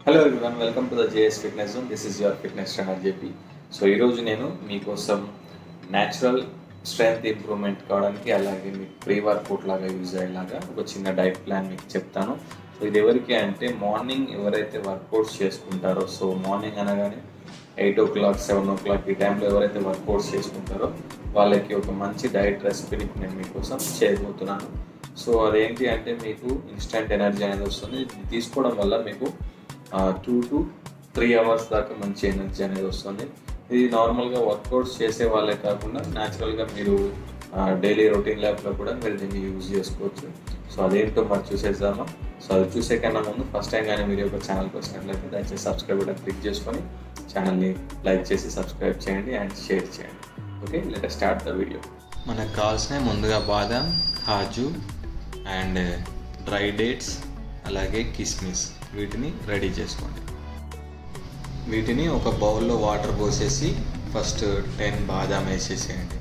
hello everyone welcome to the JS fitness zone this is your fitness trainer JP so ఈరోజు నేను మీకోసం natural strength improvement కావడానికి అలాగే మీకు ప్రీ వర్కౌట్ లాగా యూజ్ అయ్యేలాగా ఒక చిన్న డైట్ ప్లాన్ మీకు చెప్తాను సో ఇది ఎవరికి అంటే మార్నింగ్ ఎవరైతే వర్కౌట్స్ చేసుకుంటారో సో మార్నింగ్ అనగానే eight o'clock seven o'clock ఈ టైంలో ఎవరైతే వర్కౌట్స్ చేసుకుంటారో వాళ్ళకి ఒక మంచి డైట్ రెసిపీని నేను మీకోసం చేయబోతున్నాను సో అదేంటి అంటే మీకు ఇన్స్టెంట్ ఎనర్జీ అనేది వస్తుంది ఇది తీసుకోవడం వల్ల మీకు టూ టు త్రీ అవర్స్ దాకా మంచి ఎనర్జీ అనేది వస్తుంది ఇది నార్మల్గా వర్కౌట్స్ చేసే వాళ్ళే కాకుండా న్యాచురల్గా మీరు డైలీ రొటీన్ లైఫ్లో కూడా మీరు దీన్ని యూజ్ చేసుకోవచ్చు సో అదేంటో మరి చూసేద్దామా సో అది చూసే కన్నా ముందు ఫస్ట్ టైం కానీ మీరు ఒక ఛానల్కి వచ్చినట్లయితే దయచేసి సబ్స్క్రైబ్ బటన్ క్లిక్ చేసుకొని ఛానల్ని లైక్ చేసి సబ్స్క్రైబ్ చేయండి అండ్ షేర్ చేయండి okay let start the video మనకు కావాల్సిన ముందుగా బాదం కాజు అండ్ డ్రై డేట్స్ అలాగే కిస్మిస్ వీటిని రెడీ చేసుకోండి వీటిని ఒక బౌల్లో వాటర్ పోసేసి ఫస్ట్ టెన్ బాదాం వేసేసేయండి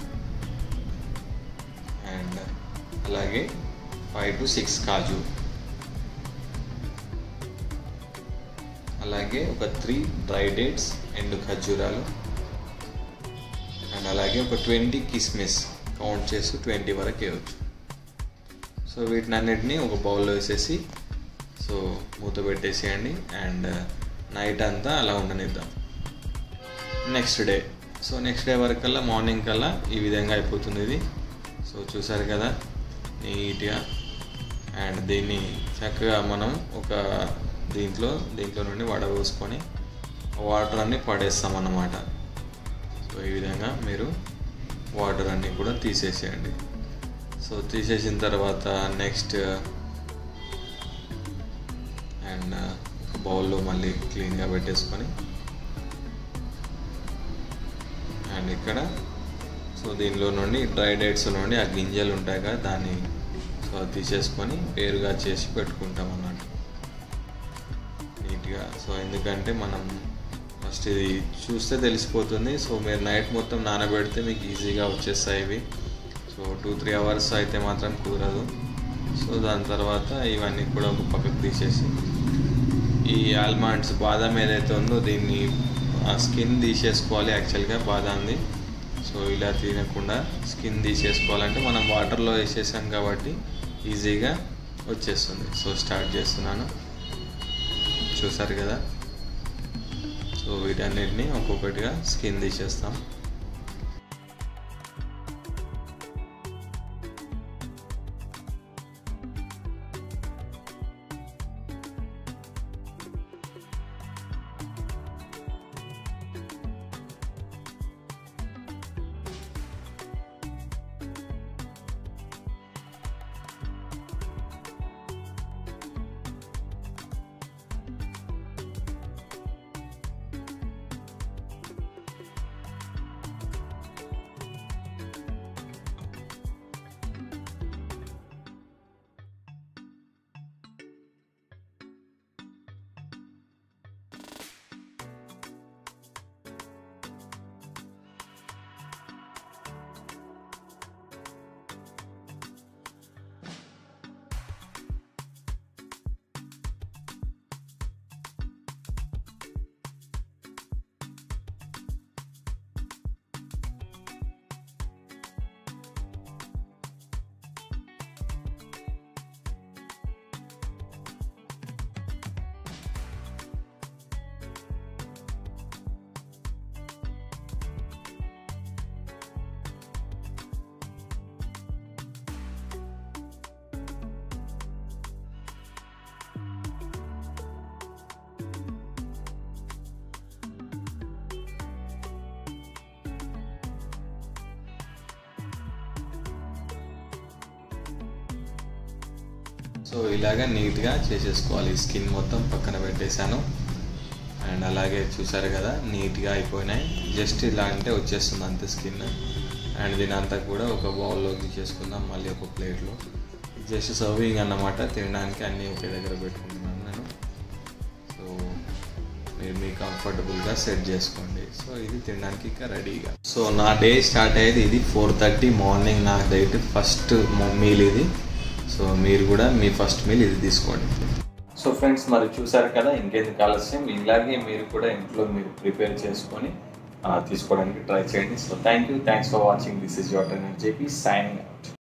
అండ్ అలాగే ఫైవ్ టు సిక్స్ కాజు అలాగే ఒక త్రీ డ్రై డేట్స్ ఎండు ఖర్జూరాలు అండ్ అలాగే ఒక ట్వంటీ కిస్మిస్ కౌంట్ చేసి ట్వంటీ వరకు వేయవచ్చు సో వీటిని అన్నిటిని ఒక బౌల్లో వేసేసి సో మూత పెట్టేసేయండి అండ్ నైట్ అంతా అలా ఉండనిద్దాం next day so next day వరకల్లా మార్నింగ్ కల్లా ఈ విధంగా అయిపోతుంది ఇది సో చూసారు కదా నీట్గా అండ్ దీన్ని చక్కగా మనం ఒక దీంట్లో దీంట్లో నుండి వడబోసుకొని వాటర్ అన్ని పడేస్తాం అన్నమాట సో ఈ విధంగా మీరు వాటర్ అన్నీ కూడా తీసేసేయండి సో తీసేసిన తర్వాత నెక్స్ట్ అండ్ ఒక బౌల్లో మళ్ళీ క్లీన్గా పెట్టేసుకొని అండ్ ఇక్కడ సో దీనిలో నుండి డ్రై డేట్స్ నుండి ఆ గింజలు ఉంటాయి కదా దాన్ని సో తీసేసుకొని పేరుగా చేసి పెట్టుకుంటాం అన్నట్టు నీట్గా సో ఎందుకంటే మనం ఫస్ట్ ఇది చూస్తే తెలిసిపోతుంది సో మీరు నైట్ మొత్తం నానబెడితే మీకు ఈజీగా వచ్చేస్తాయి ఇవి సో టూ త్రీ అవర్స్ అయితే మాత్రం కుదరదు సో దాని తర్వాత ఇవన్నీ కూడా ఒక పక్కకు తీసేసి ఈ ఆల్మండ్స్ బాదం ఏదైతే ఉందో దీన్ని స్కిన్ తీసేసుకోవాలి యాక్చువల్గా బాదాంది సో ఇలా తినకుండా స్కిన్ తీసేసుకోవాలంటే మనం వాటర్లో వేసేసాం కాబట్టి ఈజీగా వచ్చేస్తుంది సో స్టార్ట్ చేస్తున్నాను చూసారు కదా సో వీటన్నిటిని ఒక్కొక్కటిగా స్కిన్ తీసేస్తాం సో ఇలాగ నీట్గా చేసేసుకోవాలి స్కిన్ మొత్తం పక్కన పెట్టేశాను అండ్ అలాగే చూసారు కదా నీట్గా అయిపోయినాయి జస్ట్ ఇలా అంటే వచ్చేస్తుంది అంతే స్కిన్ అండ్ దీని అంతా కూడా ఒక బౌల్లో తీసేసుకుందాం మళ్ళీ ఒక ప్లేట్లో జస్ట్ సర్వింగ్ అన్నమాట తినడానికి అన్నీ ఒకే దగ్గర పెట్టుకుంటున్నాను నేను సో మీరు మీ కంఫర్టబుల్గా సెట్ చేసుకోండి సో ఇది తినడానికి ఇంకా రెడీగా సో నా డే స్టార్ట్ అయ్యేది ఇది ఫోర్ థర్టీ మార్నింగ్ నా డైట్ ఫస్ట్ మీల్ ఇది సో మీరు కూడా మీ ఫస్ట్ మీల్ ఇది తీసుకోండి సో ఫ్రెండ్స్ మరి చూసారు కదా ఇంకెందుకు ఆలస్యం ఇలాగే మీరు కూడా ఇంట్లో మీరు ప్రిపేర్ చేసుకొని ఆ, తీసుకోవడానికి ట్రై చేయండి so thank you thanks for watching this is your ten JP signing out